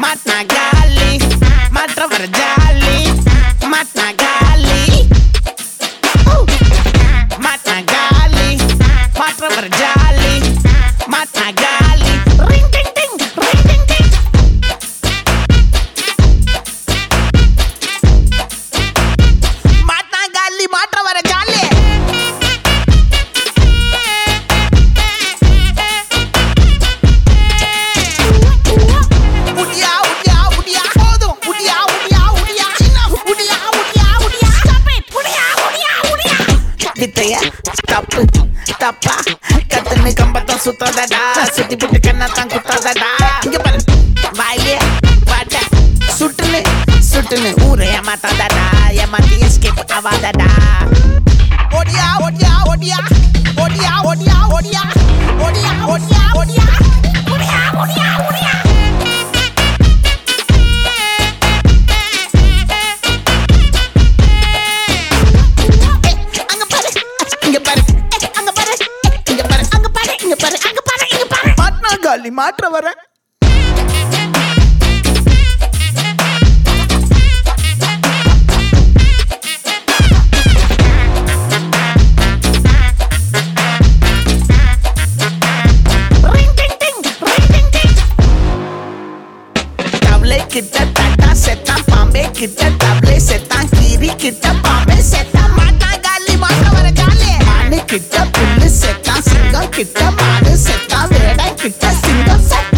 மாட்னா காலி மாற்றவர் ஜாலி மாட்னா காலி மாட்னா காலி மாற்றவர் ஜாலி மாட்னா காலி ரிங் டிங் டிங் ரிங் டிங் டிங் மாட்னா காலி மாற்றவர் ஜாலி உடியா உடியா உடியா போதும் உடியா உடியா உடியா சின்ன உடியா உடியா உடியா ஸ்டாப் இட் உடியா உடியா உடியா வித்தைய தப்பு தப்பா கத்துன்னு கம்பத்தம் சுத்தாதடா சுத்தி புட்டு கண்ணத்தான் குத்தாதடா இங்க பாரு வாயிலே வாட்ட சுட்டுன்னு சுட்டுன்னு ஊரே ஏமாத்தாதடா ஏமாத்தி எஸ்கேப் ஆவாதடா ஒடியா ஒடியா ஒடியா ஒடியா ஒடியா ஒடியா ஒடியா ஒடியா ஒடியா ஒடியா ஒடியா ஒடியா அங்க பாரு இங்க பாரு அங்க பாரு இங்க பாரு அங்க பாரு இங்க பாரு அங்க பாரு இங்க பாரு மாட்னா காலி மாற்ற வரேன் தவளை கிட்ட தட்டா செத்தான் பாம்பே கிட்ட தவளை செத்தான் கீரி கிட்ட பாம்பே செத்தான் மாட்டா காலி மாட்ட வர காலி மானு கிட்ட புல்லு செத்தான் சிங்கம் கிட்ட மாடு செத்தான் வேடை கிட்ட சிங்கம் செத்தான்